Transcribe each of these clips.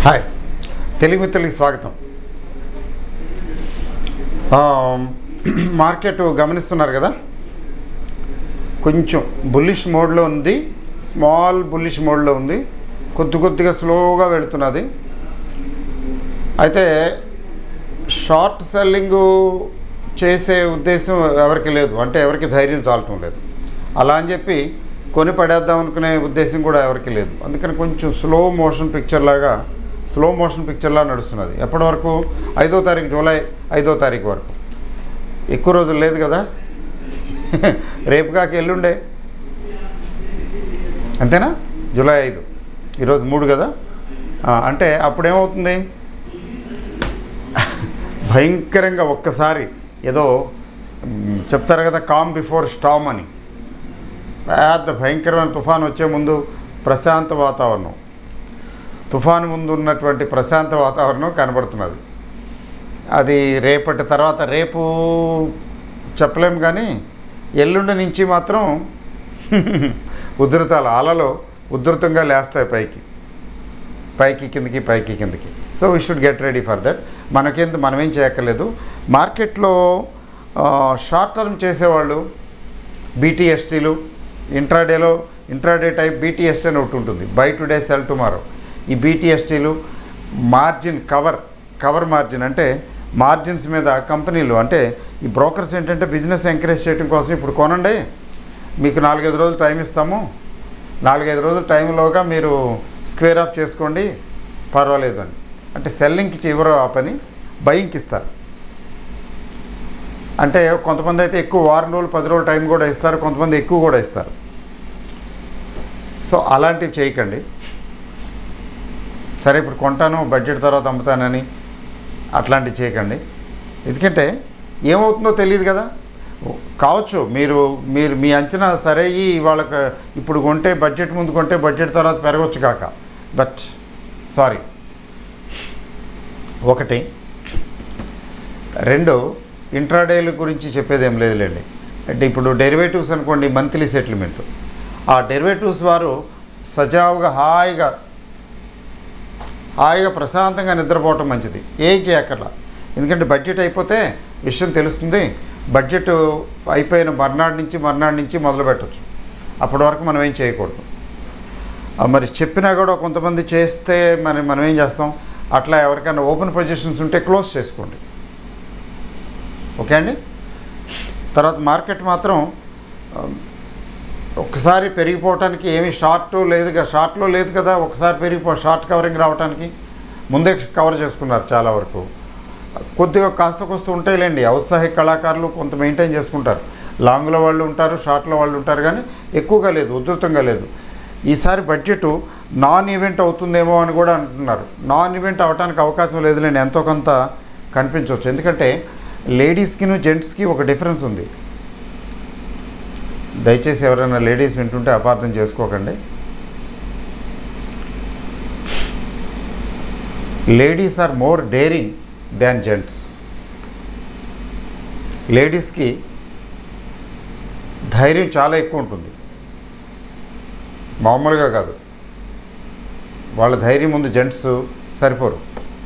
Hi Telugu మిత్రులకి స్వాగతం ఆ, మార్కెట్ గమనిస్తున్నారు కదా కొంచెం బుల్లిష్ మోడ్లో ఉంది స్మాల్ బుల్లిష్ మోడ్లో ఉంది కొద్ది కొద్దిగా స్లోగా వెళుతున్నది అయితే షార్ట్ సెల్లింగ్ చేసే ఉద్దేశం ఎవరికి లేదు అంటే ఎవరికి ధైర్యం చాలటం లేదు అలా అని చెప్పి కొని పడేద్దాం అనుకునే ఉద్దేశం కూడా ఎవరికి లేదు అందుకని కొంచెం స్లో మోషన్ పిక్చర్ లాగా స్లో మోషన్ పిక్చర్లా నడుస్తున్నది ఎప్పటి వరకు ఐదో తారీఖు జూలై ఐదో తారీఖు వరకు ఎక్కువ రోజులు లేదు కదా రేపు కాక ఎల్లుండే అంతేనా జూలై ఐదు ఈరోజు మూడు కదా ఆ, అంటే అప్పుడేమవుతుంది భయంకరంగా ఒక్కసారి ఏదో మ్, చెప్తారు కదా కామ్ బిఫోర్ స్టామ్ అని పెద్ద భయంకరమైన తుఫాన్ వచ్చే ముందు ప్రశాంత వాతావరణం తుఫాను ముందు ఉన్నటువంటి ప్రశాంత వాతావరణం కనబడుతున్నది అది రేపటి తర్వాత రేపు చెప్పలేం కానీ ఎల్లుండి నుంచి మాత్రం ఉధృతాలు అలలు ఉధృతంగా లేస్తాయి పైకి పైకి కిందకి పైకి కిందకి so we should get ready for that మనకేంత మనమేం చేయక్కర్లేదు మార్కెట్లో షార్ట్ టర్మ్ చేసేవాళ్ళు బీటీఎస్టీలు ఇంట్రాడేలో ఇంట్రాడే టైప్ బీటీఎస్టీ అని ఒకటి ఉంటుంది బై టుడే సెల్ టుమారో ఈ బీటీఎస్టీలు మార్జిన్ కవర్ కవర్ మార్జిన్ అంటే మార్జిన్స్ మీద కంపెనీలు అంటే ఈ బ్రోకర్స్ ఏంటంటే బిజినెస్ ఎంకరేజ్ చేయడం కోసం ఇప్పుడు కొనండి మీకు నాలుగైదు రోజులు టైం ఇస్తాము నాలుగైదు రోజుల టైంలోగా మీరు స్క్వేర్ ఆఫ్ చేసుకోండి పర్వాలేదు అని అంటే సెల్లింగ్కి చివరు ఆ పని బయింగ్కి ఇస్తారు అంటే కొంతమంది అయితే ఎక్కువ వారం రోజులు పది రోజులు టైం కూడా ఇస్తారు కొంతమంది ఎక్కువ కూడా ఇస్తారు సో అలాంటివి చేయకండి సరే ఇప్పుడు కొంటాను బడ్జెట్ తర్వాత అమ్ముతానని అట్లాంటివి చేయకండి ఎందుకంటే ఏమవుతుందో తెలియదు కదా కావచ్చు మీరు మీరు మీ అంచనా సరే ఈ వాళ్ళకి ఇప్పుడు కొంటే బడ్జెట్ ముందు కొంటే బడ్జెట్ తర్వాత పెరగవచ్చు కాక బట్ సారీ ఒకటి రెండు ఇంట్రాడేల గురించి చెప్పేది ఏం లేదులేండి అంటే ఇప్పుడు డెరివేటివ్స్ అనుకోండి మంత్లీ సెటిల్మెంట్ ఆ డెరివేటివ్స్ వారు సజావుగా హాయిగా హాయిగా ప్రశాంతంగా నిద్రపోవటం మంచిది ఏం చేయక్కర్లా ఎందుకంటే బడ్జెట్ అయిపోతే విషయం తెలుస్తుంది బడ్జెట్ అయిపోయిన మర్నాడు నుంచి మర్నాడు నుంచి మొదలు పెట్టచ్చు అప్పటి వరకు మనం ఏం చేయకూడదు ఆ, మరి చెప్పినా కూడా కొంతమంది చేస్తే మరి మనం ఏం చేస్తాం అట్లా ఎవరికైనా ఓపెన్ పొజిషన్స్ ఉంటే క్లోజ్ చేసుకోండి ఓకే అండి తర్వాత మార్కెట్ మాత్రం ఆ, ఒక్కసారి పెరిగిపోవటానికి ఏమీ షార్ట్ లేదు కదా షార్ట్లో లేదు కదా ఒకసారి పెరిగిపో షార్ట్ కవరింగ్ రావడానికి ముందే కవర్ చేసుకున్నారు చాలా వరకు కొద్దిగా కాస్త కొస్తూ ఉంటాయిలేండి ఔత్సాహిక కళాకారులు కొంత మెయింటైన్ చేసుకుంటారు లాంగ్లో వాళ్ళు ఉంటారు షార్ట్లో వాళ్ళు ఉంటారు కానీ ఎక్కువగా లేదు ఉధృతంగా లేదు ఈసారి బడ్జెట్ నాన్ ఈవెంట్ అవుతుందేమో అని కూడా అంటున్నారు నాన్ ఈవెంట్ అవడానికి అవకాశం లేదులేండి ఎంతో కొంత కనిపించవచ్చు ఎందుకంటే లేడీస్కిను జెంట్స్కి ఒక డిఫరెన్స్ ఉంది దయచేసి ఎవరైనా లేడీస్ వింటుంటే అపార్థం చేసుకోకండి ladies are more daring than gents లేడీస్కి ధైర్యం చాలా ఎక్కువ ఉంటుంది మామూలుగా కాదు వాళ్ళ ధైర్యం ముందు జెంట్స్ సరిపోరు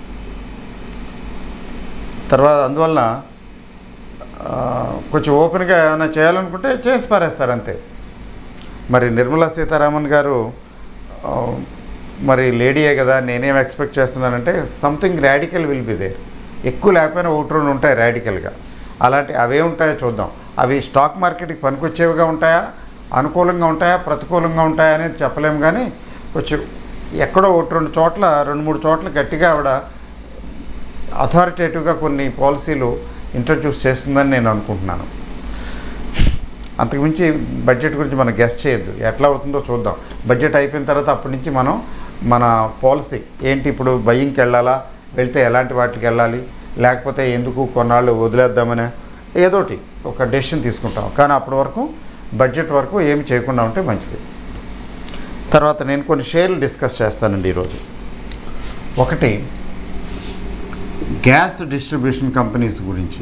తర్వాత అందువలన ఆ, కొంచెం ఓపెన్గా ఏమైనా చేయాలనుకుంటే చేసి పారేస్తారు అంతే మరి నిర్మలా సీతారామన్ గారు ఆ, మరి లేడీయే కదా నేనేం ఎక్స్పెక్ట్ చేస్తున్నానంటే something radical will be there ఎక్కువ లేకపోయినా ఒకటి రెండు ఉంటాయి రాడికల్గా అలాంటి అవే ఉంటాయో చూద్దాం అవి స్టాక్ మార్కెట్కి పనికొచ్చేవిగా ఉంటాయా అనుకూలంగా ఉంటాయా ప్రతికూలంగా ఉంటాయా అనేది చెప్పలేము కానీ కొంచెం ఎక్కడో ఒకటి రెండు చోట్ల రెండు మూడు చోట్ల గట్టిగా ఆవిడ అథారిటేటివ్గా కొన్ని పాలసీలు ఇంట్రడ్యూస్ చేస్తుందని నేను అనుకుంటున్నాను అంతకుమించి బడ్జెట్ గురించి మనం గెస్ట్ చేయొద్దు ఎట్లా అవుతుందో చూద్దాం బడ్జెట్ అయిపోయిన తర్వాత అప్పటి నుంచి మనం మన పాలసీ ఏంటి ఇప్పుడు బయ్యింగ్కి వెళ్ళాలా వెళ్తే ఎలాంటి వాటికి వెళ్ళాలి లేకపోతే ఎందుకు కొన్నాళ్ళు వదిలేద్దామని ఏదోటి ఒక డెసిషన్ తీసుకుంటాం కానీ అప్పటి వరకు బడ్జెట్ వరకు ఏమి చేయకుండా ఉంటే మంచిది తర్వాత నేను కొన్ని షేర్లు డిస్కస్ చేస్తానండి ఈరోజు ఒకటి గ్యాస్ డిస్ట్రిబ్యూషన్ కంపెనీస్ గురించి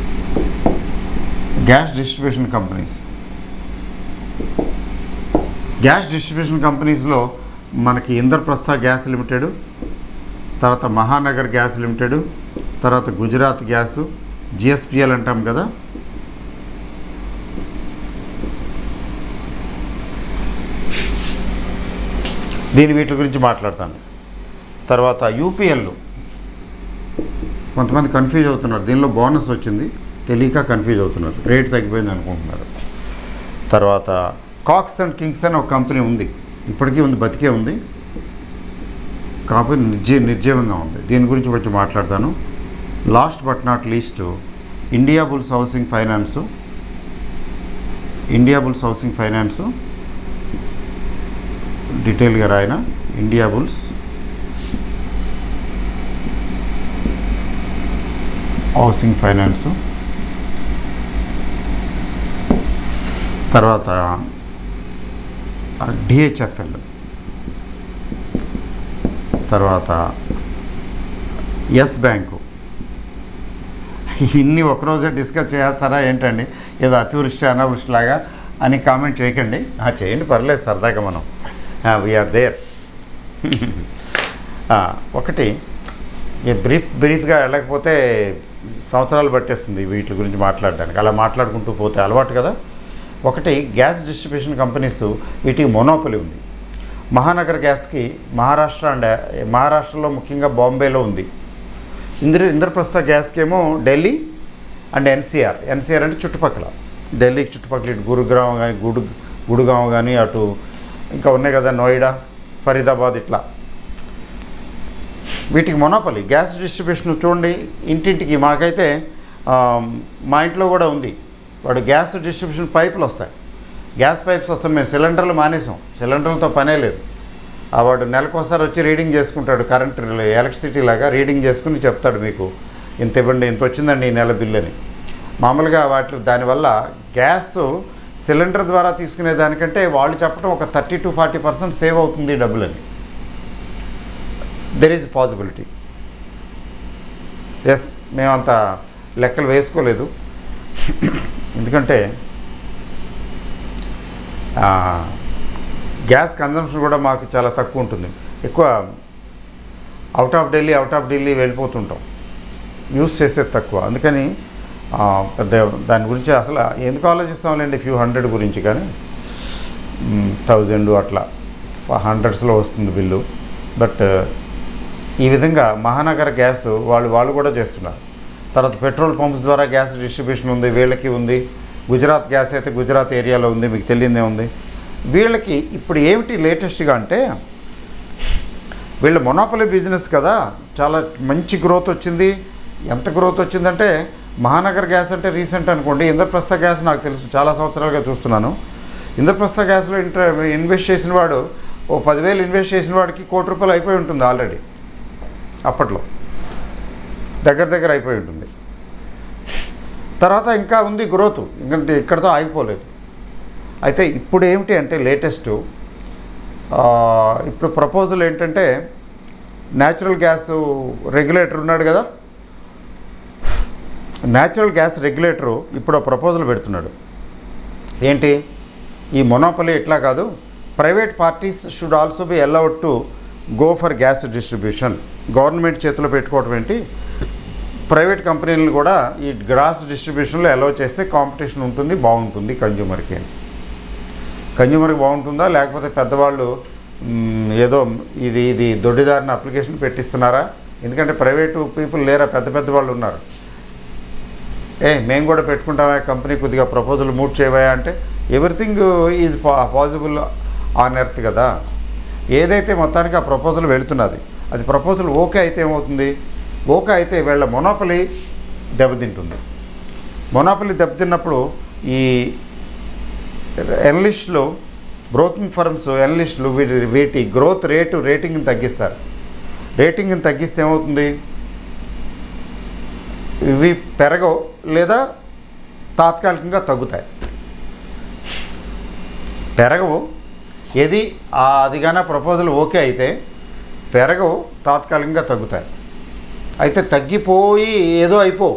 gas distribution companies gas distribution కంపెనీస్లో మనకి ఇంద్రప్రస్థ గ్యాస్ లిమిటెడ్ తర్వాత మహానగర్ గ్యాస్ లిమిటెడ్ తర్వాత గుజరాత్ గ్యాస్ జిఎస్పిఎల్ అంటాం కదా దీని వీటి గురించి మాట్లాడతాను తర్వాత యూపీఎల్ కొంతమంది కన్ఫ్యూజ్ అవుతున్నారు దీనిలో బోనస్ వచ్చింది తెలియక కన్ఫ్యూజ్ అవుతున్నారు రేట్ తగ్గిపోయింది అనుకుంటున్నారు తర్వాత కాక్స్ అండ్ కింగ్స్ అని ఒక కంపెనీ ఉంది ఇప్పటికీ ఉంది బతికే ఉంది కాకపోతే నిర్జీ నిర్జీవంగా ఉంది దీని గురించి కొంచెం మాట్లాడతాను last but not least Indiabulls housing finance Indiabulls housing finance డీటెయిల్గా రాయన ఇండియా బుల్స్ హౌసింగ్ ఫైనాన్స్ తర్వాత డిహెచ్ఎఫ్ఎల్ తర్వాత ఎస్ బ్యాంకు ఇన్ని ఒకరోజే డిస్కస్ చేస్తారా ఏంటండి ఏదో అతివృష్టి అనావృష్టి లాగా అని కామెంట్ చేయకండి ఆ, చేయండి పర్లేదు సరదాగా మనం వీఆర్ దేర్ ఒకటి ఈ బ్రీఫ్ బ్రీఫ్గా వెళ్ళకపోతే సంవత్సరాలు పట్టేస్తుంది వీటి గురించి మాట్లాడడానికి అలా మాట్లాడుకుంటూ పోతే అలవాటు కదా ఒకటి గ్యాస్ డిస్ట్రిబ్యూషన్ కంపెనీస్ వీటికి మొనోపలి ఉంది మహానగర్ గ్యాస్కి మహారాష్ట్ర అండ్ మహారాష్ట్రలో ముఖ్యంగా బాంబేలో ఉంది ఇంద్ర ఇంద్రప్రస్థ గ్యాస్కి ఏమో ఢిల్లీ అండ్ ఎన్సీఆర్ ఎన్సీఆర్ అంటే చుట్టుపక్కల ఢిల్లీకి చుట్టుపక్కల ఇటు గురుగ్రామ్ కానీ గుడు గుడుగాం కానీ అటు ఇంకా ఉన్నాయి కదా నోయిడా ఫరీదాబాద్ ఇట్లా వీటికి మొనోపలి గ్యాస్ డిస్ట్రిబ్యూషన్ చూడండి ఇంటింటికి మాకైతే ఆ, మా ఇంట్లో కూడా ఉంది వాడు గ్యాస్ డిస్ట్రిబ్యూషన్ పైపులు వస్తాయి గ్యాస్ పైప్స్ వస్తాయి మేము సిలిండర్లు మానేసాం సిలిండర్లతో పనే లేదు ఆ వాడు నెలకోసారి వచ్చి రీడింగ్ చేసుకుంటాడు కరెంట్ ఎలక్ట్రిసిటీ లాగా రీడింగ్ చేసుకుని చెప్తాడు మీకు ఇంత ఇవ్వండి ఇంత వచ్చిందండి ఈ నెల బిల్ అని మామూలుగా వాటి దానివల్ల గ్యాస్ సిలిండర్ ద్వారా తీసుకునే దానికంటే వాళ్ళు చెప్పడం ఒక thirty to forty percent save అవుతుంది ఈ డబ్బులని దెర్ ఈజ్ పాసిబిలిటీ ఎస్ మేమంత లెక్కలు వేసుకోలేదు ఎందుకంటే ఆ, గ్యాస్ కన్జంప్షన్ కూడా మాకు చాలా తక్కువ ఉంటుంది ఎక్కువ out of Delhi out of Delhi వెళ్ళిపోతుంటాం యూస్ చేసేది తక్కువ అందుకని ఆ, పెద్ద దాని గురించి అసలు ఎందుకు ఆలోచిస్తాంలేండి ఫ్యూ హండ్రెడ్ గురించి కానీ థౌజండ్ అట్లా హండ్రెడ్స్లో వస్తుంది బిల్లు బట్ ఈ విధంగా మహానగర గ్యాస్ వాళ్ళు వాళ్ళు కూడా చేస్తున్నారు తర్వాత పెట్రోల్ పంప్స్ ద్వారా గ్యాస్ డిస్ట్రిబ్యూషన్ ఉంది వీళ్ళకి ఉంది గుజరాత్ గ్యాస్ అయితే గుజరాత్ ఏరియాలో ఉంది మీకు తెలియదే ఉంది వీళ్ళకి ఇప్పుడు ఏమిటి లేటెస్ట్గా అంటే వీళ్ళ మొనోపలి బిజినెస్ కదా చాలా మంచి గ్రోత్ వచ్చింది ఎంత గ్రోత్ వచ్చిందంటే మహానగర్ గ్యాస్ అంటే రీసెంట్ అనుకోండి ఇంద్రప్రస్థ గ్యాస్ నాకు తెలుసు చాలా సంవత్సరాలుగా చూస్తున్నాను ఇంద్రప్రస్థ గ్యాస్లో ఇంటర్ ఇన్వెస్ట్ చేసిన వాడు ఓ పదివేలు ఇన్వెస్ట్ చేసిన వాడికి కోటి రూపాయలు అయిపోయి ఉంటుంది ఆల్రెడీ అప్పట్లో దగ్గర దగ్గర అయిపోయి ఉంటుంది తర్వాత ఇంకా ఉంది గ్రోత్ ఎందుకంటే ఇక్కడతో ఆగిపోలేదు అయితే ఇప్పుడు ఏమిటి అంటే లేటెస్ట్ ఇప్పుడు ప్రపోజల్ ఏంటంటే న్యాచురల్ గ్యాస్ రెగ్యులేటర్ ఉన్నాడు కదా న్యాచురల్ గ్యాస్ రెగ్యులేటరు ఇప్పుడు ప్రపోజల్ పెడుతున్నాడు ఏంటి ఈ మొనోపలి ఇట్లా కాదు private parties should also be allowed to go for gas distribution government చేతిలో పెట్టుకోవటం ఏంటి ప్రైవేట్ కంపెనీలను కూడా ఈ గ్రాస్ డిస్ట్రిబ్యూషన్లో అలౌ చేస్తే కాంపిటీషన్ ఉంటుంది బాగుంటుంది కన్జ్యూమర్కి అని కన్జ్యూమర్కి బాగుంటుందా లేకపోతే పెద్దవాళ్ళు మ్, ఏదో ఇది ఇది దొడ్డిదారిన అప్లికేషన్ పెట్టిస్తున్నారా ఎందుకంటే ప్రైవేటు పీపుల్ లేరా పెద్ద పెద్ద వాళ్ళు ఉన్నారు ఏ మేము కూడా పెట్టుకుంటామా కంపెనీ కొద్దిగా ప్రపోజల్ మూవ్ చేయవా అంటే everything is possible on earth కదా ఏదైతే మొత్తానికి ఆ ప్రపోజల్ వెళుతున్నది అది ప్రపోజల్ ఓకే అయితే ఏమవుతుంది ఓకే అయితే వీళ్ళ మొనోపలి దెబ్బతింటుంది మొనోపలి దెబ్బతిన్నప్పుడు ఈ ఎనలిస్టులు బ్రోకింగ్ ఫర్మ్స్ ఎనలిస్టులు వీటి వీటి గ్రోత్ రేటు రేటింగ్ని తగ్గిస్తారు రేటింగ్ని తగ్గిస్తే ఏమవుతుంది ఇవి పెరగవు లేదా తాత్కాలికంగా తగ్గుతాయి పెరగవు ఏది ఆ అదిగానే ప్రపోజల్ ఓకే అయితే పెరగవు తాత్కాలికంగా తగ్గుతాయి అయితే తగ్గిపోయి ఏదో అయిపో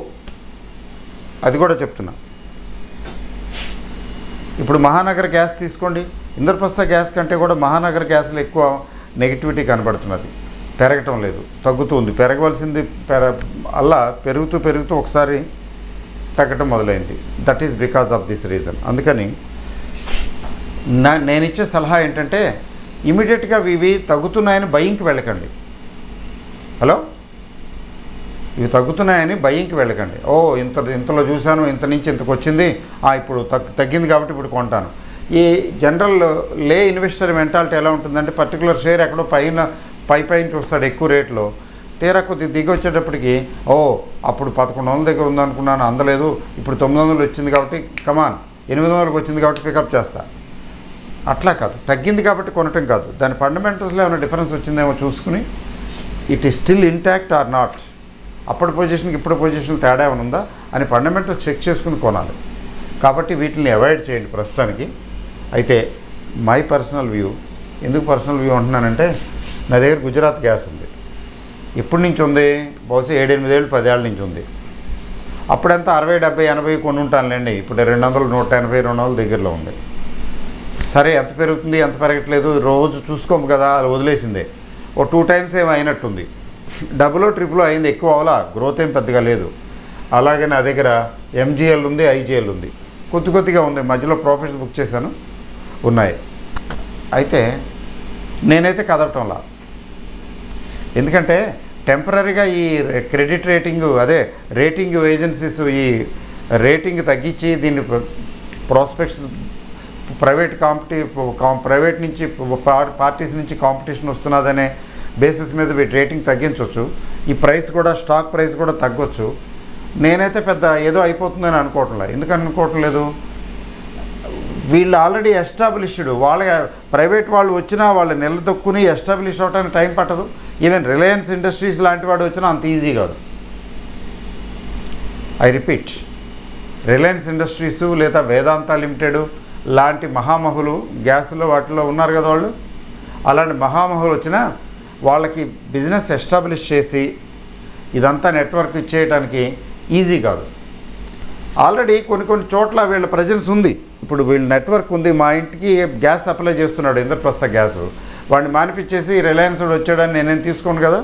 అది కూడా చెప్తున్నా ఇప్పుడు మహానగర్ గ్యాస్ తీసుకోండి ఇంద్రప్రస్థ గ్యాస్ కంటే కూడా మహానగర్ గ్యాస్లో ఎక్కువ నెగిటివిటీ కనబడుతున్నది పెరగటం లేదు తగ్గుతుంది పెరగవలసింది పెర అలా పెరుగుతూ పెరుగుతూ ఒకసారి తగ్గటం మొదలైంది that is because of this reason అందుకని నా నేను ఇచ్చే సలహా ఏంటంటే ఇమీడియట్గా ఇవి తగ్గుతున్నాయని భయంకి వెళ్ళకండి హలో ఇవి తగ్గుతున్నాయని భయంకి వెళ్ళకండి ఓ ఇంత ఇంతలో చూశాను ఇంత నుంచి ఇంతకు వచ్చింది ఆ, ఇప్పుడు తగ్ తగ్గింది కాబట్టి ఇప్పుడు కొంటాను ఈ జనరల్ లే ఇన్వెస్టర్ మెంటాలిటీ ఎలా ఉంటుందంటే పర్టికులర్ షేర్ ఎక్కడో పైన పై పైన చూస్తాడు ఎక్కువ రేట్లో తీరా కొద్ది దిగి వచ్చేటప్పటికి ఓ అప్పుడు పదకొండు వందల దగ్గర ఉందనుకున్నాను అందలేదు ఇప్పుడు తొమ్మిది వందలు వచ్చింది కాబట్టి కమాన్ ఎనిమిది వందలకు వచ్చింది కాబట్టి పికప్ చేస్తా అట్లా కాదు తగ్గింది కాబట్టి కొనటం కాదు దాని ఫండమెంటల్స్లో ఏమైనా డిఫరెన్స్ వచ్చిందేమో చూసుకుని it is still intact or not అప్పటి పొజిషన్కి ఇప్పుడు పొజిషన్ తేడా ఏమైనా ఉందా అని ఫండమెంటల్ చెక్ చేసుకుని కొనాలి కాబట్టి వీటిని అవాయిడ్ చేయండి ప్రస్తుతానికి అయితే మై పర్సనల్ వ్యూ ఎందుకు పర్సనల్ వ్యూ అంటున్నానంటే నా దగ్గర గుజరాత్ గ్యాస్ ఉంది ఎప్పటి నుంచి ఉంది బహుశా ఏడెనిమిదేళ్ళు పదేళ్ళ నుంచి ఉంది అప్పుడంతా అరవై డెబ్బై ఎనభై కొని ఉంటానులేండి ఇప్పుడు రెండు వందలు నూట ఎనభై రెండు వందల దగ్గరలో ఉంది సరే ఎంత పెరుగుతుంది ఎంత పెరగట్లేదు రోజు చూసుకోము కదా అది వదిలేసిందే ఓ టూ టైమ్స్ ఏమో అయినట్టుంది డబుల్ ట్రిపుల్ అయింది ఎక్కువ అవలా గ్రోత్ ఏం పెద్దగా లేదు అలాగే నా దగ్గర ఎంజిఎల్ ఉంది ఐజిఎల్ ఉంది కొద్ది కొద్దిగా ఉంది మధ్యలో ప్రాఫిట్స్ బుక్ చేశాను ఉన్నాయి అయితే నేనైతే కదపటంలా ఎందుకంటే టెంపరీగా ఈ క్రెడిట్ రేటింగ్ అదే రేటింగ్ ఏజెన్సీస్ ఈ రేటింగ్ తగ్గించి దీన్ని ప్రాస్పెక్ట్స్ ప్రైవేట్ కాంపిటీ ప్రైవేట్ నుంచి పా- పార్టీస్ నుంచి కాంపిటీషన్ వస్తున్నదనే బేసిస్ మీద వీటి రేటింగ్ తగ్గించవచ్చు ఈ ప్రైస్ కూడా స్టాక్ ప్రైస్ కూడా తగ్గొచ్చు నేనైతే పెద్ద ఏదో అయిపోతుందని అనుకోవట్లే ఎందుకు అనుకోవటం లేదు వీళ్ళు ఆల్రెడీ ఎస్టాబ్లిష్డ్ వాళ్ళ ప్రైవేట్ వాళ్ళు వచ్చినా వాళ్ళు నిలదొక్కుని ఎస్టాబ్లిష్ అవడానికి టైం పట్టదు ఈవెన్ రిలయన్స్ ఇండస్ట్రీస్ లాంటి వాడు వచ్చినా అంత ఈజీ కాదు ఐ రిపీట్ రిలయన్స్ ఇండస్ట్రీస్ లేదా వేదాంత లిమిటెడ్ లాంటి మహామహులు గ్యాస్లో వాటిలో ఉన్నారు కదా వాళ్ళు అలాంటి మహామహులు వచ్చినా వాళ్ళకి బిజినెస్ ఎస్టాబ్లిష్ చేసి ఇదంతా నెట్వర్క్ ఇచ్చేయడానికి ఈజీ కాదు ఆల్రెడీ కొన్ని కొన్ని చోట్ల వీళ్ళ ప్రజెన్స్ ఉంది ఇప్పుడు వీళ్ళ నెట్వర్క్ ఉంది మా ఇంటికి గ్యాస్ సప్లై చేస్తున్నాడు ఇంద్రప్రస్థ గ్యాస్ వాడిని మానిపించేసి రిలయన్స్ వాడు వచ్చాడని నేనేం తీసుకోను కదా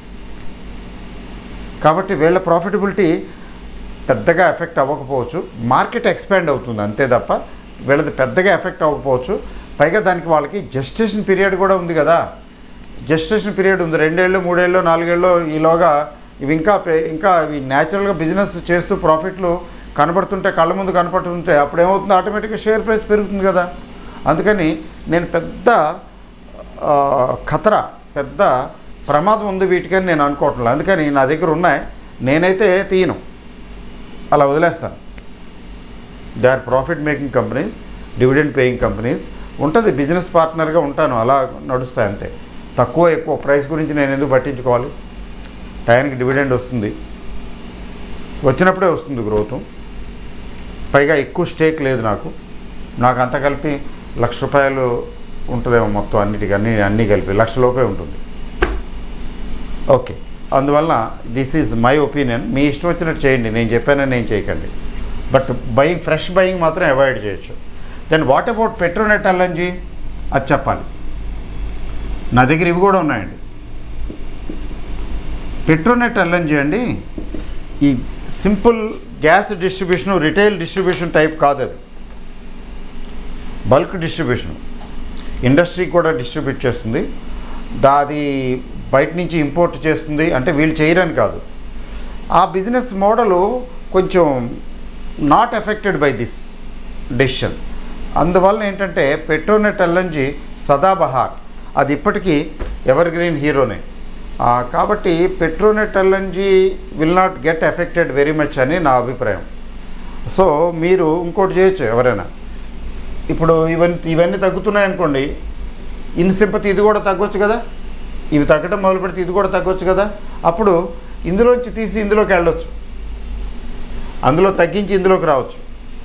కాబట్టి వీళ్ళ ప్రాఫిటబిలిటీ పెద్దగా ఎఫెక్ట్ అవ్వకపోవచ్చు మార్కెట్ ఎక్స్పాండ్ అవుతుంది అంతే తప్ప వీళ్ళది పెద్దగా ఎఫెక్ట్ అవ్వకపోవచ్చు పైగా దానికి వాళ్ళకి జస్టేషన్ పీరియడ్ కూడా ఉంది కదా జస్టేషన్ పీరియడ్ ఉంది రెండేళ్ళు మూడేళ్ళు నాలుగేళ్ళు ఈలోగా ఇవి ఇంకా పె- ఇంకా ఇవి న్యాచురల్గా బిజినెస్ చేస్తూ ప్రాఫిట్లు కనబడుతుంటే కళ్ళ ముందు కనపడుతుంటే అప్పుడు ఏమవుతుంది ఆటోమేటిక్గా షేర్ ప్రైస్ పెరుగుతుంది కదా అందుకని నేను పెద్ద ఆ, ఖతరా పెద్ద ప్రమాదం ఉంది వీటికని నేను అనుకోవట్లేదు అందుకని నా దగ్గర ఉన్నాయి నేనైతే తీయను అలా వదిలేస్తాను they are profit making companies dividend paying companies ఉంటుంది బిజినెస్ పార్ట్నర్గా ఉంటాను అలా నడుస్తాయి అంతే తక్కువ ఎక్కువ ప్రైస్ గురించి నేను ఎందుకు పట్టించుకోవాలి టైంకి డివిడెండ్ వస్తుంది వచ్చినప్పుడే వస్తుంది గ్రోత్ పైగా ఎక్కువ స్టేక్ లేదు నాకు నాకు అంత కలిపి లక్ష రూపాయలు ఉంటుందేమో మొత్తం అన్నిటికీ అన్ని అన్నీ కలిపి లక్ష లోపే ఉంటుంది ఓకే అందువలన దిస్ ఈజ్ మై ఒపీనియన్ మీ ఇష్టం వచ్చినట్టు చేయండి నేను చెప్పానని నేను చేయకండి బట్ బయింగ్ ఫ్రెష్ బయింగ్ మాత్రం అవాయిడ్ చేయొచ్చు then what about Petronet LNG అది చెప్పాలి నా దగ్గర ఇవి కూడా ఉన్నాయండి పెట్రోనెట్ ఎల్ఎన్జీ అండి ఈ simple gas distribution retail distribution type కాదు అది బల్క్ డిస్ట్రిబ్యూషన్ ఇండస్ట్రీకి కూడా డిస్ట్రిబ్యూట్ చేస్తుంది దాది బయట నుంచి ఇంపోర్ట్ చేస్తుంది అంటే వీళ్ళు చేయరని కాదు ఆ బిజినెస్ మోడలు కొంచెం not affected by this decision అందువల్ల ఏంటంటే పెట్రోనెట్ ఎల్ఎన్జీ సదాబహార్ అది ఇప్పటికీ ఎవర్ గ్రీన్ హీరోనే ఆ, కాబట్టి Petronet LNG will not get affected very much అని నా అభిప్రాయం సో మీరు ఇంకోటి చేయొచ్చు ఎవరైనా ఇప్పుడు ఇవన్నీ ఇవన్నీ తగ్గుతున్నాయి అనుకోండి ఇన్ సింపతి ఇది కూడా తగ్గొచ్చు కదా ఇవి తగ్గడం మొదలు పెడితే ఇది కూడా తగ్గొచ్చు కదా అప్పుడు ఇందులోంచి తీసి ఇందులోకి వెళ్ళొచ్చు అందులో తగ్గించి ఇందులోకి రావచ్చు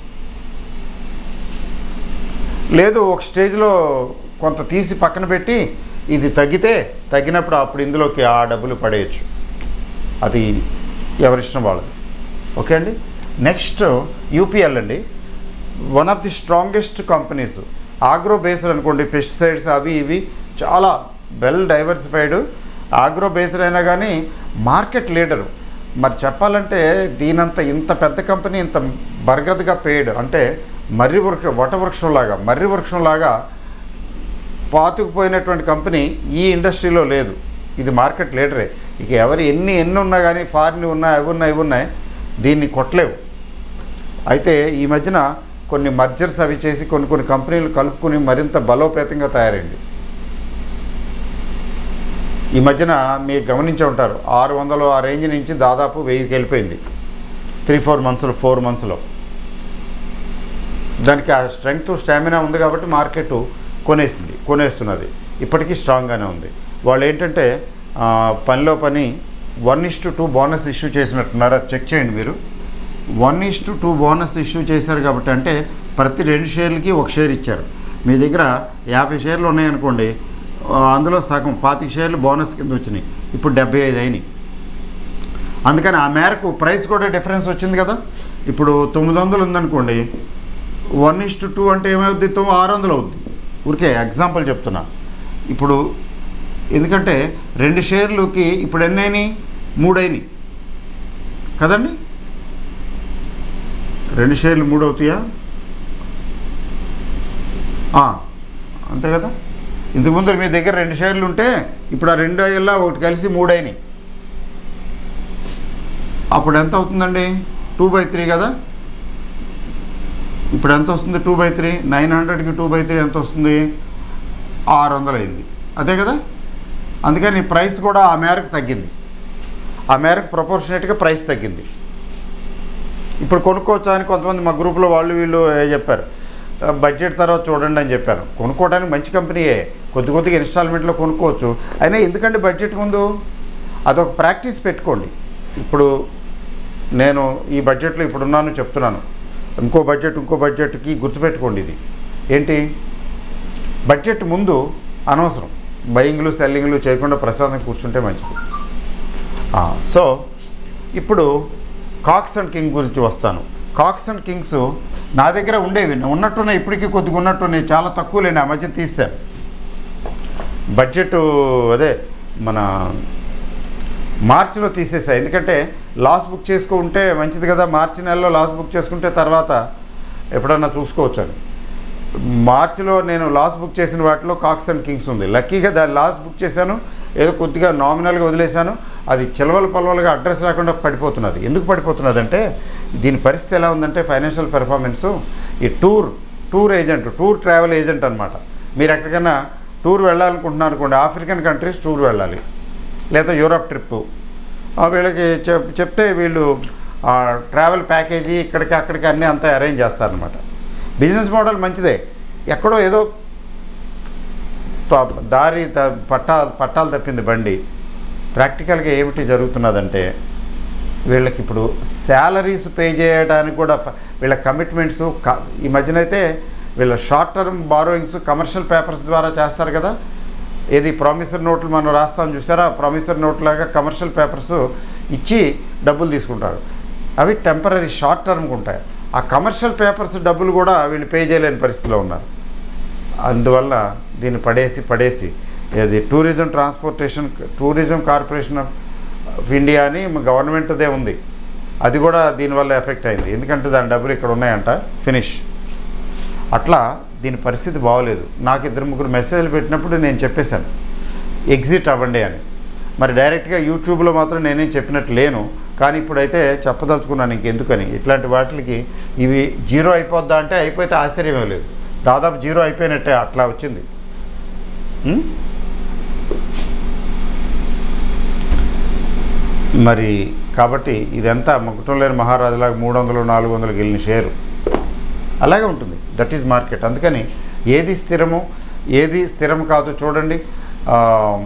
లేదు ఒక స్టేజ్లో కొంత తీసి పక్కన పెట్టి ఇది తగ్గితే తగ్గినప్పుడు అప్పుడు ఇందులోకి ఆ డబ్బులు పడేయచ్చు అది ఎవరిష్టం వాళ్ళది ఓకే అండి నెక్స్ట్ యూపీఎల్ అండి one of the strongest companies agro based అనుకోండి పెస్టిసైడ్స్ అవి ఇవి చాలా వెల్ డైవర్సిఫైడ్ ఆగ్రో బేస్డ్ అయినా కానీ మార్కెట్ లీడరు మరి చెప్పాలంటే దీనంత ఇంత పెద్ద కంపెనీ ఇంత బర్గద్గా పేడ్ అంటే మర్రి వృక్షం వట వృక్షంలాగా మర్రి వృక్షంలాగా పాతుకుపోయినటువంటి కంపెనీ ఈ ఇండస్ట్రీలో లేదు ఇది మార్కెట్ లీడరే ఇక ఎవరు ఎన్ని ఎన్ని ఉన్నా కానీ ఫారిన్ ఉన్నాయి అవి ఉన్నాయి ఇవి ఉన్నాయి దీన్ని కొట్టలేవు అయితే ఈ మధ్యన కొన్ని మర్జర్స్ అవి చేసి కొన్ని కొన్ని కంపెనీలు కలుపుకుని మరింత బలోపేతంగా తయారైంది ఈ మధ్యన మీరు గమనించే ఉంటారు ఆరు వందలు ఆ రేంజ్ నుంచి దాదాపు వెయ్యికి వెళ్ళిపోయింది త్రీ ఫోర్ మంత్స్లో ఫోర్ మంత్స్లో దానికి ఆ స్ట్రెంగ్త్ స్టామినా ఉంది కాబట్టి మార్కెట్ కొనేసింది కొనేస్తున్నది ఇప్పటికీ స్ట్రాంగ్గానే ఉంది వాళ్ళు ఏంటంటే ఆ, పనిలో పని one is to two bonus issue చేసినట్టున్నారు అది చెక్ చేయండి మీరు one is to two bonus issue చేశారు కాబట్టి అంటే ప్రతి రెండు షేర్లకి ఒక షేర్ ఇచ్చారు మీ దగ్గర యాభై షేర్లు ఉన్నాయనుకోండి ఆ, అందులో సగం పాతిక షేర్లు బోనస్ కింద వచ్చినాయి ఇప్పుడు డెబ్బై ఐదు అయినాయి అందుకని ఆ మేరకు ప్రైస్ కూడా డిఫరెన్స్ వచ్చింది కదా ఇప్పుడు తొమ్మిది వందలు ఉందనుకోండి వన్ ఇస్ టు టూ అంటే ఏమవుద్ది తొమ్మిది ఆరు వందలు అవుద్ది ఊరికే ఎగ్జాంపుల్ చెప్తున్నా ఇప్పుడు ఎందుకంటే రెండు షేర్లుకి ఇప్పుడు ఎన్ని అయినాయి మూడు అయినాయి కదండి రెండు షేర్లు మూడు అవుతాయా ఆ, అంతే కదా ఇంతకుముందు మీ దగ్గర రెండు షేర్లు ఉంటే ఇప్పుడు ఆ రెండు అయ్యేలా ఒకటి కలిసి మూడు అయినాయి అప్పుడు ఎంత అవుతుందండి టూ బై త్రీ కదా ఇప్పుడు ఎంత వస్తుంది టూ బై త్రీ నైన్ హండ్రెడ్కి టూ బై త్రీ ఎంత వస్తుంది ఆరు వందలు అయింది అదే కదా అందుకని ప్రైస్ కూడా ఆ మేరకు తగ్గింది ఆ మేరకు ప్రపోర్షనేట్గా ప్రైస్ తగ్గింది ఇప్పుడు కొనుక్కోవచ్చా అని కొంతమంది మా గ్రూప్లో వాళ్ళు వీళ్ళు ఏ చెప్పారు ఆ, బడ్జెట్ తర్వాత చూడండి అని చెప్పారు కొనుక్కోవడానికి మంచి కంపెనీయే కొద్ది కొద్దిగా ఇన్స్టాల్మెంట్లో కొనుక్కోవచ్చు అయినా ఎందుకంటే బడ్జెట్ ముందు అదొక ప్రాక్టీస్ పెట్టుకోండి ఇప్పుడు నేను ఈ బడ్జెట్లో ఇప్పుడున్నాను చెప్తున్నాను ఇంకో బడ్జెట్ ఇంకో బడ్జెట్కి గుర్తుపెట్టుకోండి ఇది ఏంటి బడ్జెట్ ముందు అనవసరం బయింగ్లు సెల్లింగ్లు చేయకుండా ప్రశాంతంగా కూర్చుంటే మంచిది ఆ, సో ఇప్పుడు కాక్స్ అండ్ కింగ్ గురించి వస్తాను కాక్స్ అండ్ కింగ్స్ నా దగ్గర ఉండేవి ఉన్నట్టున్నాయి ఇప్పటికీ కొద్దిగా ఉన్నట్టున్నాయి చాలా తక్కువ లేని ఆ మధ్య తీసాను బడ్జెట్ అదే మన మార్చిలో తీసేసా ఎందుకంటే లాస్ బుక్ చేసుకుంటే మంచిది కదా మార్చి నెలలో లాస్ బుక్ చేసుకుంటే తర్వాత ఎప్పుడన్నా చూసుకోవచ్చు అని మార్చిలో నేను లాస్ బుక్ చేసిన వాటిలో కాక్స్ అండ్ కింగ్స్ ఉంది లక్కీగా దాన్ని లాస్ బుక్ చేశాను ఏదో కొద్దిగా నామినల్గా వదిలేశాను అది చిలవలు పలవలుగా అడ్రస్ లేకుండా పడిపోతున్నది ఎందుకు పడిపోతున్నది అంటే దీని పరిస్థితి ఎలా ఉందంటే ఫైనాన్షియల్ పెర్ఫార్మెన్సు ఈ tour tour agent tour travel agent అనమాట మీరు ఎక్కడికైనా టూర్ వెళ్ళాలనుకుంటున్నారు అనుకోండి ఆఫ్రికన్ కంట్రీస్ టూర్ వెళ్ళాలి లేదా యూరప్ ట్రిప్పు ఆ, వీళ్ళకి చెప్ చెప్తే వీళ్ళు ఆ, ట్రావెల్ ప్యాకేజీ ఇక్కడికి అక్కడికి అన్నీ అంతా అరేంజ్ చేస్తారనమాట బిజినెస్ మోడల్ మంచిదే ఎక్కడో ఏదో ప- దారి త- పట్టా పట్టాలు తప్పింది బండి ప్రాక్టికల్గా ఏమిటి జరుగుతున్నదంటే వీళ్ళకి ఇప్పుడు శాలరీస్ పే చేయడానికి కూడా ఫ- వీళ్ళ కమిట్మెంట్స్ క- ఈ మధ్యనైతే వీళ్ళ short term borrowings commercial papers ద్వారా చేస్తారు కదా ఏది ప్రామిసర్ నోట్లు మనం రాస్తాం చూసారా ప్రామిసర్ నోట్ లాగా కమర్షియల్ పేపర్స్ ఇచ్చి డబ్బులు తీసుకుంటారు అవి టెంపరీ షార్ట్ టర్మ్కి ఉంటాయి ఆ కమర్షియల్ పేపర్స్ డబ్బులు కూడా వీళ్ళు పే చేయలేని పరిస్థితిలో ఉన్నారు అందువల్ల దీన్ని పడేసి పడేసి ఇది tourism transportation tourism corporation of India అని గవర్నమెంట్దే ఉంది అది కూడా దీనివల్ల ఎఫెక్ట్ అయింది ఎందుకంటే దాని డబ్బులు ఇక్కడ ఉన్నాయంట ఫినిష్ అట్లా దీని పరిస్థితి బాగోలేదు నాకు ఇద్దరు ముగ్గురు మెసేజ్లు పెట్టినప్పుడు నేను చెప్పేశాను ఎగ్జిట్ అవ్వండి అని మరి డైరెక్ట్గా యూట్యూబ్లో మాత్రం నేనేం చెప్పినట్టు లేను కానీ ఇప్పుడైతే చెప్పదలుచుకున్నాను ఇంకెందుకని ఇట్లాంటి వాటికి ఇవి జీరో అయిపోద్దా అంటే అయిపోతే ఆశ్చర్యమే లేదు దాదాపు జీరో అయిపోయినట్టే అట్లా వచ్చింది ఉం? మరి కాబట్టి ఇదంతా మొక్కటం లేని మహారాజులాగా మూడు వందలు నాలుగు వందలు గెలిన షేరు అలాగే ఉంటుంది దట్ ఈజ్ మార్కెట్ అందుకని ఏది స్థిరము ఏది స్థిరం కాదు చూడండి ఆ,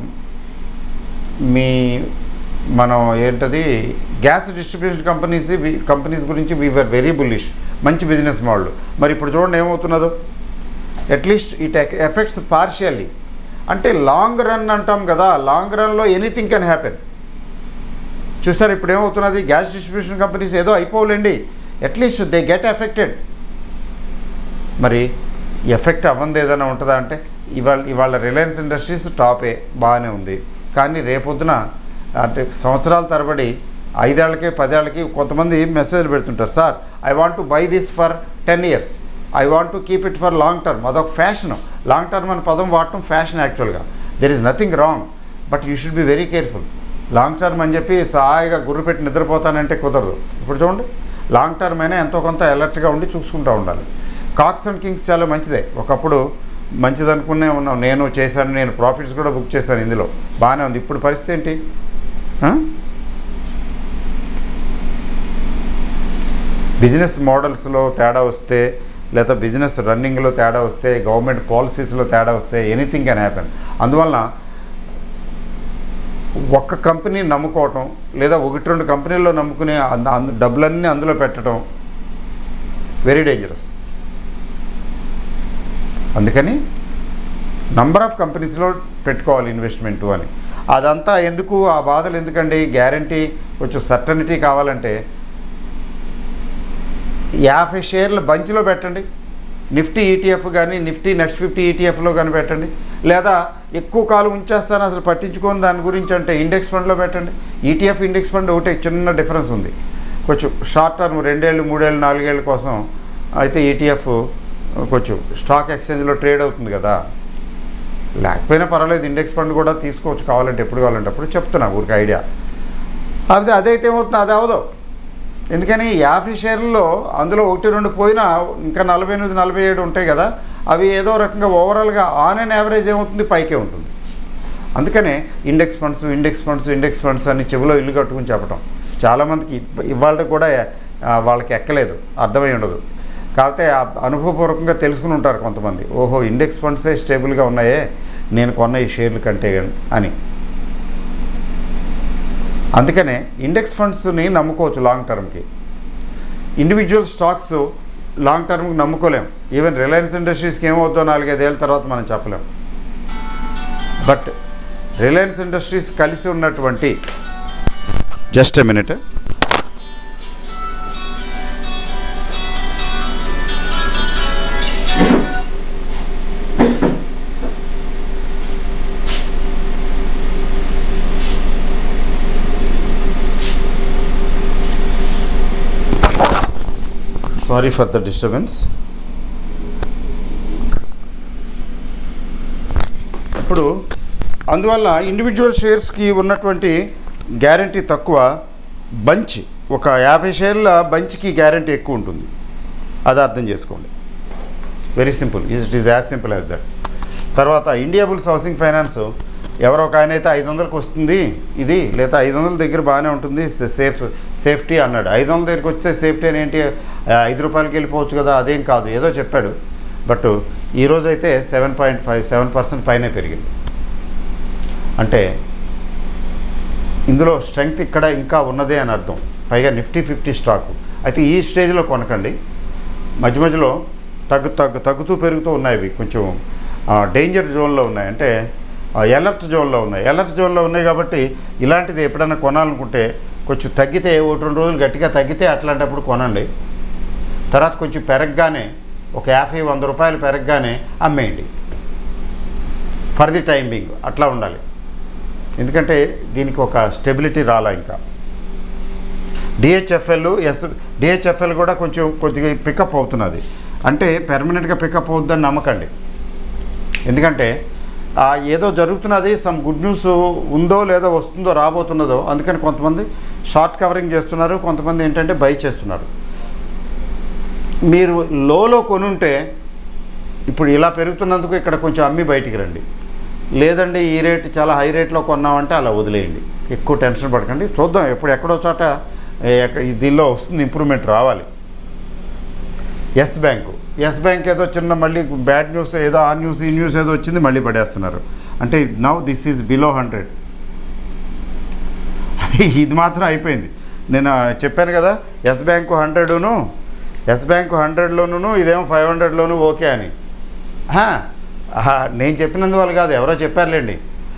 మీ మనం ఏంటది గ్యాస్ డిస్ట్రిబ్యూషన్ కంపెనీస్ కంపెనీస్ గురించి వీఆర్ వెరీ బుల్లిష్ మంచి బిజినెస్ మోడల్ మరి ఇప్పుడు చూడండి ఏమవుతున్నదో అట్లీస్ట్ ఇట్ ఎఫెక్ట్స్ పార్షియల్లీ అంటే లాంగ్ రన్ అంటాం కదా లాంగ్ రన్లో ఎనీథింగ్ కెన్ హ్యాపెన్ చూసారు ఇప్పుడు ఏమవుతున్నది గ్యాస్ డిస్ట్రిబ్యూషన్ కంపెనీస్ ఏదో అయిపోలేండి అట్లీస్ట్ దే గెట్ ఎఫెక్టెడ్ మరి ఎఫెక్ట్ అవ్వంది ఏదైనా ఉంటుందా అంటే ఇవాళ ఇవాళ రిలయన్స్ ఇండస్ట్రీస్ టాపే బాగానే ఉంది కానీ రేపొద్దున అంటే సంవత్సరాల తరబడి ఐదేళ్లకి పదేళ్ళకి కొంతమంది మెసేజ్ పెడుతుంటారు sir I want to buy this for ten years I want to keep it for long term అదొక ఫ్యాషన్ లాంగ్ టర్మ్ అనే పదం వాడటం ఫ్యాషన్ యాక్చువల్గా there is nothing wrong but you should be very careful long term అని చెప్పి హాయిగా గుర్రు పెట్టి నిద్రపోతానంటే కుదరదు ఇప్పుడు చూడండి లాంగ్ టర్మ్ అయినా ఎంతో కొంత అలర్ట్గా ఉండి చూసుకుంటూ ఉండాలి కాక్స్ అండ్ కింగ్స్ చాలా మంచిదే ఒకప్పుడు మంచిదనుకునే ఉన్నాం నేను చేశాను నేను ప్రాఫిట్స్ కూడా బుక్ చేశాను ఇందులో బాగానే ఉంది ఇప్పుడు పరిస్థితి ఏంటి ఆ? బిజినెస్ మోడల్స్లో తేడా వస్తే లేదా బిజినెస్ రన్నింగ్లో తేడా వస్తే గవర్నమెంట్ పాలసీస్లో తేడా వస్తే ఎనీథింగ్ కెన్ హ్యాపెన్ అందువలన ఒక్క కంపెనీ నమ్ముకోవటం లేదా ఒకటి రెండు కంపెనీల్లో నమ్ముకునే అంద- అంద- డబ్బులన్నీ అందులో పెట్టడం వెరీ డేంజరస్ అందుకని నంబర్ ఆఫ్ కంపెనీస్లో పెట్టుకోవాలి ఇన్వెస్ట్మెంట్ అని అదంతా ఎందుకు ఆ బాధలు ఎందుకండి గ్యారంటీ కొంచెం సర్టనిటీ కావాలంటే యాభై షేర్లు బంచ్లో పెట్టండి నిఫ్టీ ఈటీఎఫ్ కానీ నిఫ్టీ నెక్స్ట్ ఫిఫ్టీ ఈటీఎఫ్లో కానీ పెట్టండి లేదా ఎక్కువ కాలం ఉంచేస్తాను అసలు పట్టించుకోని దాని గురించి అంటే ఇండెక్స్ ఫండ్లో పెట్టండి ఈటీఎఫ్ ఇండెక్స్ ఫండ్ ఒకటే చిన్న డిఫరెన్స్ ఉంది కొంచెం షార్ట్ టర్మ్ రెండేళ్ళు మూడేళ్ళు నాలుగేళ్ళ కోసం అయితే ఈటీఎఫ్ కొంచెం స్టాక్ ఎక్స్చేంజ్లో ట్రేడ్ అవుతుంది కదా లేకపోయినా పర్వాలేదు ఇండెక్స్ ఫండ్ కూడా తీసుకోవచ్చు కావాలంటే ఎప్పుడు కావాలంటే అప్పుడు చెప్తున్నా ఊరికి ఐడియా అయితే అదైతే ఏమవుతుంది అది అవదు ఎందుకని యాభై షేర్లలో అందులో ఒకటి రెండు పోయినా ఇంకా నలభై ఎనిమిది నలభై ఏడు ఉంటాయి కదా అవి ఏదో రకంగా ఓవరాల్గా ఆన్ అండ్ యావరేజ్ ఏమవుతుంది పైకే ఉంటుంది అందుకనే index funds index funds index funds అని చెవిలో ఇల్లు కట్టుకుని చెప్పడం చాలామందికి ఇవ్- ఇవాళ కూడా ఆ, వాళ్ళకి ఎక్కలేదు అర్థమై ఉండదు కాకపోతే ఆ అనుభవపూర్వకంగా తెలుసుకుని ఉంటారు కొంతమంది ఓహో ఇండెక్స్ ఫండ్సే స్టేబుల్గా ఉన్నాయే నేను కొన్న ఈ షేర్లు కంటే అని అందుకనే ఇండెక్స్ ఫండ్స్ని నమ్ముకోవచ్చు లాంగ్ టర్మ్కి ఇండివిజువల్ స్టాక్స్ లాంగ్ టర్మ్కి నమ్ముకోలేం ఈవెన్ రిలయన్స్ ఇండస్ట్రీస్కి ఏమవుతుందో నాలుగైదేళ్ళ తర్వాత మనం చెప్పలేం బట్ రిలయన్స్ ఇండస్ట్రీస్ కలిసి ఉన్నటువంటి just a minute sorry for the disturbance ఇప్పుడు అందువల్ల ఇండివిజువల్ షేర్స్కి ఉన్నటువంటి గ్యారంటీ తక్కువ బంచ్ ఒక యాభై షేర్ల బంచ్కి గ్యారంటీ ఎక్కువ ఉంటుంది అది అర్థం చేసుకోండి very simple it is as simple as that తర్వాత ఇండియా బుల్స్ హౌసింగ్ ఫైనాన్స్ ఎవరో ఒక ఆయన అయితే ఐదు వందలకు వస్తుంది ఇది లేదా ఐదు వందల దగ్గర బాగానే ఉంటుంది సేఫ్ సేఫ్టీ అన్నాడు ఐదు వందల దగ్గరికి వస్తే సేఫ్టీ అని ఏంటి ఆ, ఐదు రూపాయలకి వెళ్ళిపోవచ్చు కదా అదేం కాదు ఏదో చెప్పాడు బట్ ఈరోజు అయితే seven point five seven percent పైనే పెరిగింది అంటే ఇందులో స్ట్రెంగ్త్ ఇక్కడ ఇంకా ఉన్నదే అని అర్థం పైగా నిఫ్టీ ఫిఫ్టీ స్టాక్ అయితే ఈ స్టేజ్లో కొనకండి మధ్య మధ్యలో తగ్గు తగ్గు తగ్గుతూ పెరుగుతూ ఉన్నాయి ఇవి కొంచెం డేంజర్ జోన్లో ఉన్నాయి అంటే ఎలర్ట్ జోన్లో ఉన్నాయి ఎలర్ట్ జోన్లో ఉన్నాయి కాబట్టి ఇలాంటిది ఎప్పుడైనా కొనాలనుకుంటే కొంచెం తగ్గితే ఒకటి రెండు రోజులు గట్టిగా తగ్గితే అట్లాంటప్పుడు కొనండి తర్వాత కొంచెం పెరగగానే ఒక యాభై వంద రూపాయలు పెరగగానే అమ్మేయండి ఫర్ ది టైం బింగ్ అట్లా ఉండాలి ఎందుకంటే దీనికి ఒక స్టెబిలిటీ రాలా ఇంకా డిహెచ్ఎఫ్ఎల్ ఎస్ డిహెచ్ఎఫ్ఎల్ కూడా కొంచెం కొద్దిగా పికప్ అవుతున్నది అంటే పెర్మనెంట్గా పికప్ అవుద్దని నమ్మకండి ఎందుకంటే ఆ ఏదో జరుగుతున్నది సమ్ గుడ్ న్యూస్ ఉందో లేదో వస్తుందో రాబోతున్నదో అందుకని కొంతమంది షార్ట్ కవరింగ్ చేస్తున్నారు కొంతమంది ఏంటంటే బై చేస్తున్నారు మీరు లోలో కొనుంటే ఇప్పుడు ఇలా పెరుగుతున్నందుకు ఇక్కడ కొంచెం అమ్మి బయటికి రండి లేదండి ఈ రేట్ చాలా హై రేట్లో కొన్నామంటే అలా వదిలేయండి ఎక్కువ టెన్షన్ పడకండి చూద్దాం ఎప్పుడు ఎక్కడో చోట ఏ, ఎక్క- ఈ దీనిలో వస్తుంది ఇంప్రూవ్మెంట్ రావాలి ఎస్ బ్యాంకు ఎస్ బ్యాంక్ ఏదో చిన్న మళ్ళీ బ్యాడ్ న్యూస్ ఏదో ఆ న్యూస్ ఈ న్యూస్ ఏదో వచ్చింది మళ్ళీ పడేస్తున్నారు అంటే now this is below hundred ఇది మాత్రం అయిపోయింది నేను ఆ, చెప్పాను కదా ఎస్ బ్యాంకు హండ్రెడ్ను ఎస్ బ్యాంకు హండ్రెడ్లోను ఇదేమో ఫైవ్ హండ్రెడ్లోను ఓకే అని ఆహా, ఆహా, నేను చెప్పినందువల్ల కాదు ఎవరో చెప్పారులేండి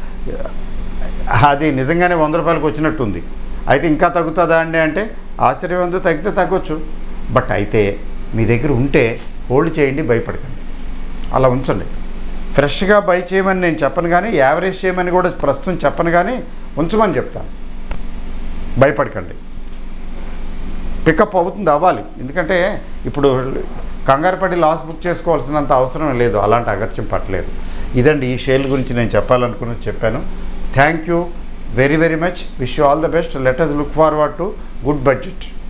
అది నిజంగానే వంద రూపాయలకు వచ్చినట్టుంది అయితే ఇంకా తగ్గుతుందా అండి అంటే ఆశ్చర్యవంతో తగ్గితే తగ్గొచ్చు బట్ అయితే మీ దగ్గర ఉంటే హోల్డ్ చేయండి భయపడకండి అలా ఉంచండి ఫ్రెష్గా బై చేయమని నేను చెప్పను కానీ యావరేజ్ చేయమని కూడా ప్రస్తుతం చెప్పను కానీ ఉంచమని చెప్తాను భయపడకండి పికప్ అవుతుంది అవ్వాలి ఎందుకంటే ఇప్పుడు కంగారు పడి లాస్ బుక్ చేసుకోవాల్సినంత అవసరం లేదు అలాంటి అగత్యం పట్టలేదు ఇదండి ఈ షేర్ల గురించి నేను చెప్పాలనుకున్నది చెప్పాను thank you very very much wish you all the best let us look forward to good budget